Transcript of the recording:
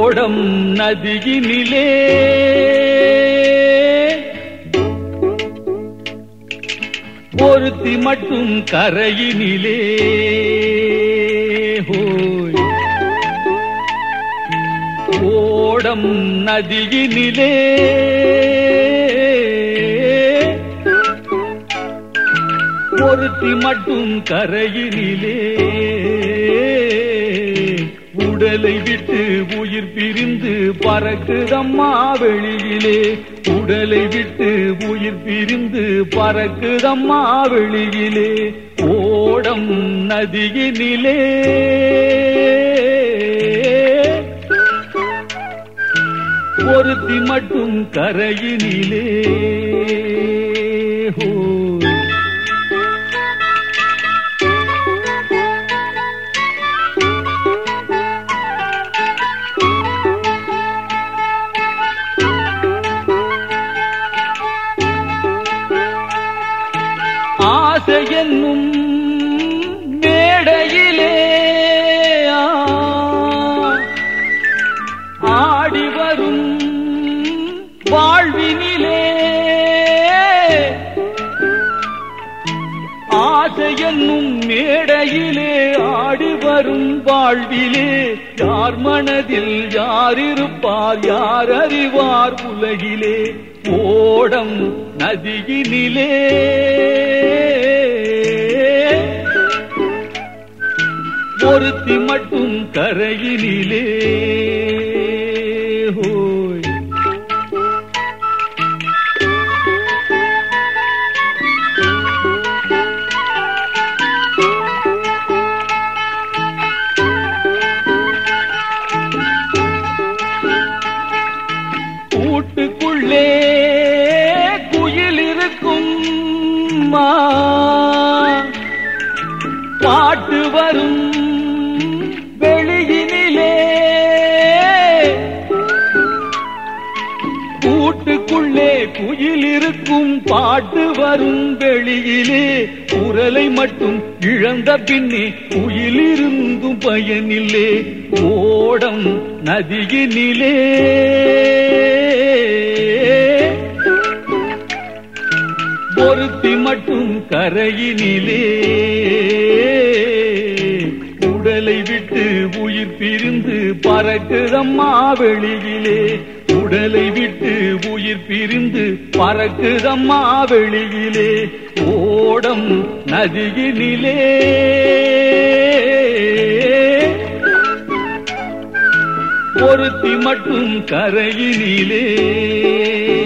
ஓடம் நதியினிலே ஒருத்தி மட்டும் கரையினிலே ஹோய் ஓடம் நதியினிலே ஒருத்தி மட்டும் கரையினிலே உடலை விட்டு உயிர் பிரிந்து பறக்குதம்மா வெளியிலே உடலை விட்டு உயிர் பிரிந்து பறக்குதம்மா வெளியிலே ஓடம் நதியினிலே ஒருத்தி மட்டும் கரையினிலே ஹோ ஆசை என்னும் மேடையிலே ஆ, ஆடி வரும் வாழ்வினிலே ஆசை என்னும் மேடையிலே ஆடி வரும் வாழ்விலே யார் மனதில் யார் இருப்பார் யார் அறிவார் உலகிலே ஓடம் நதியினிலே ஒருத்தி மட்டும் கரையினிலே ஹோய் கூட்டுக்குள்ளே குயில் இருக்கும் மா. பாட்டு வரும் வெளியினிலே கூட்டுக்குள்ளே குயில் இருக்கும் பாட்டு வரும் வெளியிலே குரலை மட்டும் இழந்த பின்னே குயில் இருந்தும் பயனில்லே ஓடம் நதியினிலே ஒருத்தி மட்டும் கரையினிலே உடலை விட்டு உயிர் பிரிந்து பறக்குதம்மா வெளியிலே உடலை விட்டு உயிர் பிரிந்து பறக்குதம்மா வெளியிலே ஓடம் நதியினிலே ஒருத்தி மட்டும் கரையினிலே